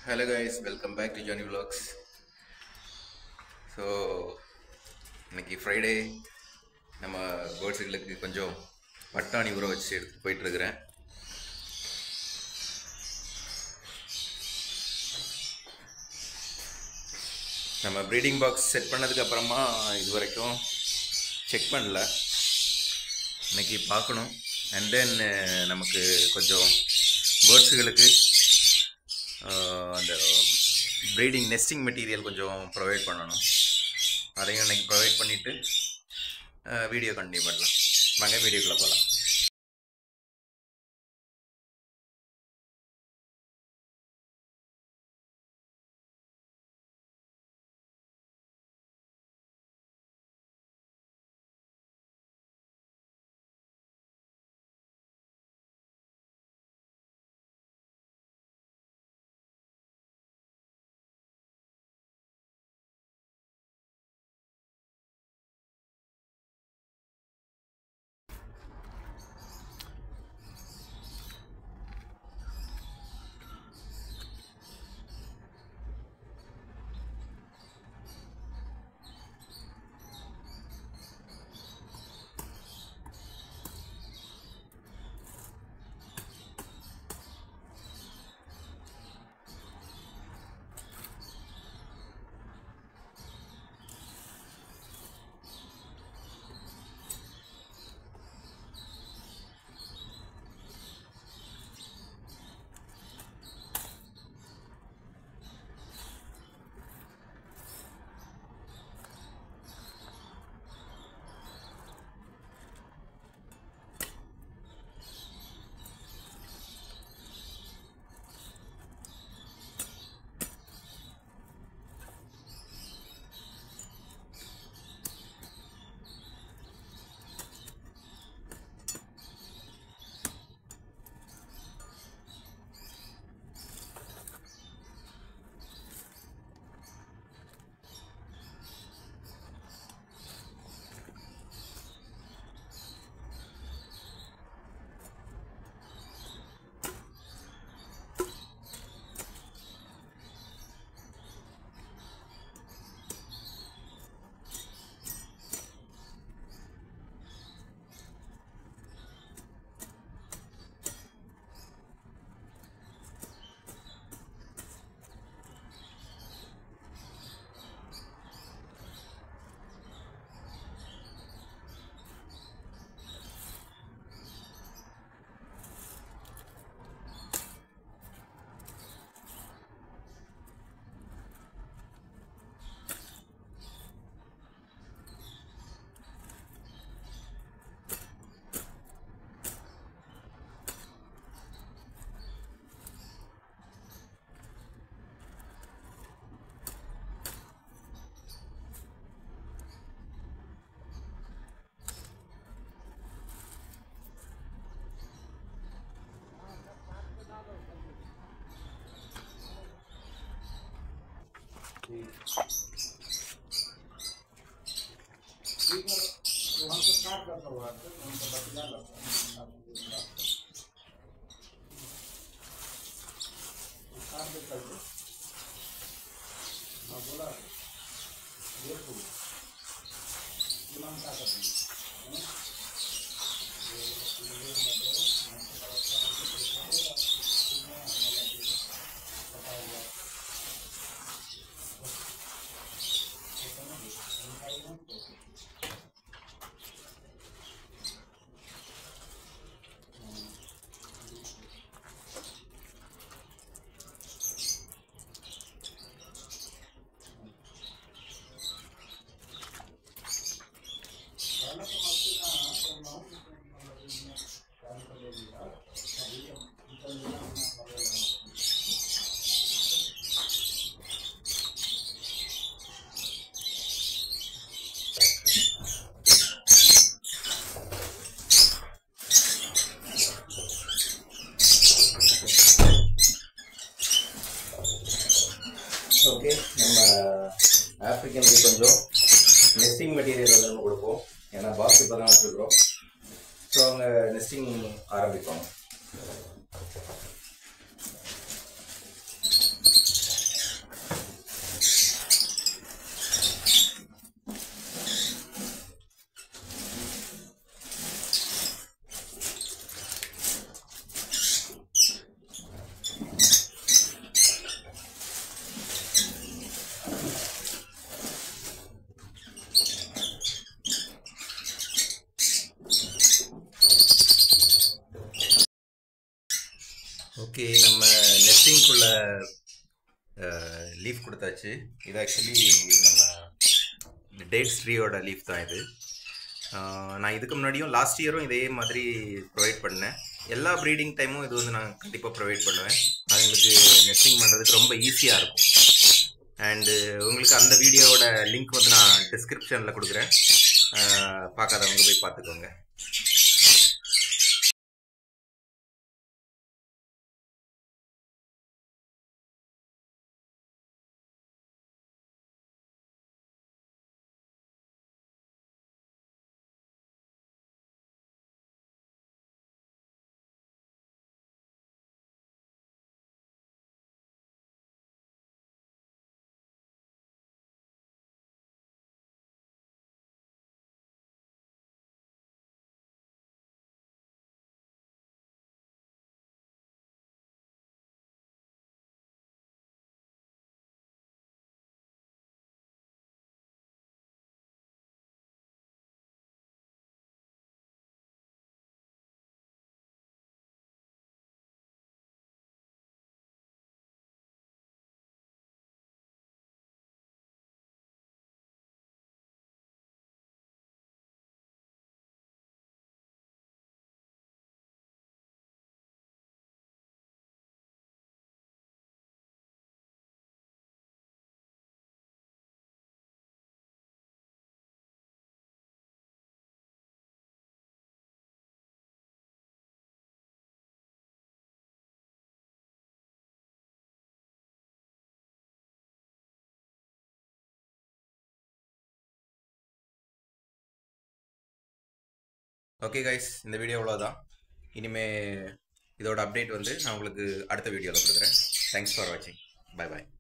hello guys welcome back to Johnny vlogs so இன்னைக்கு Friday நம்ம பேர்ட்ஸுகளுக்கு கொஞ்சம் பட்டாணி ஊற வச்சு எடுத்து போயிட்டுருக்கிறேன் நம்ம ப்ரீடிங் பாக்ஸ் செட் பண்ணதுக்கு அப்புறமா இது வரைக்கும் செக் பண்ணல இன்னைக்கு பார்க்கணும் அண்ட் தென் நமக்கு கொஞ்சம் பேர்ட்ஸுகளுக்கு அந்த ப்ரீடிங் நெஸ்டிங் மெட்டீரியல் கொஞ்சம் ப்ரொவைட் பண்ணணும் அதையும் இன்னைக்கு ப்ரொவைட் பண்ணிவிட்டு வீடியோ கண்டினியூ பண்ணலாம் வாங்க வீடியோக்குள்ளே போகலாம் ஓகே நம்ம ஆப்ரிக்கனுக்கு கொஞ்சம் நெஸ்டிங் மெட்டீரியல் வந்து நம்ம கொடுப்போம் ஏன்னா பாக்ஸ் இப்போ தான் வச்சுருக்கிறோம் ஸோ அவங்க நெஸ்டிங் ஆரம்பிப்பாங்க ஓகே நம்ம நெஸ்டிங்குள்ள லீஃப் கொடுத்தாச்சு இது ஆக்சுவலி நம்ம டேட்ஸ் ட்ரீயோட லீஃப் தான் இது அஹ், நான் இதுக்கு முன்னாடியும் லாஸ்ட் இயரும் இதே மாதிரி ப்ரொவைட் பண்ணேன் எல்லா ப்ரீடிங் டைமும் இது வந்து நான் கண்டிப்பாக ப்ரொவைட் பண்ணுவேன் அதுங்களுக்கு நெஸ்டிங் பண்ணுறதுக்கு ரொம்ப ஈஸியாக இருக்கும் அண்டு உங்களுக்கு அந்த வீடியோவோட லிங்க் வந்து நான் டிஸ்கிரிப்ஷனில் கொடுக்குறேன் அஹ், பார்க்காதவங்க போய் பார்த்துக்கோங்க ஓகே கைஸ் இந்த வீடியோ அவ்வளோதான் இனிமே இதோட அப்டேட் வந்து நான் உங்களுக்கு அடுத்த வீடியோவில் கொடுக்குறேன் தேங்க்ஸ் ஃபார் வாட்சிங் பை பாய்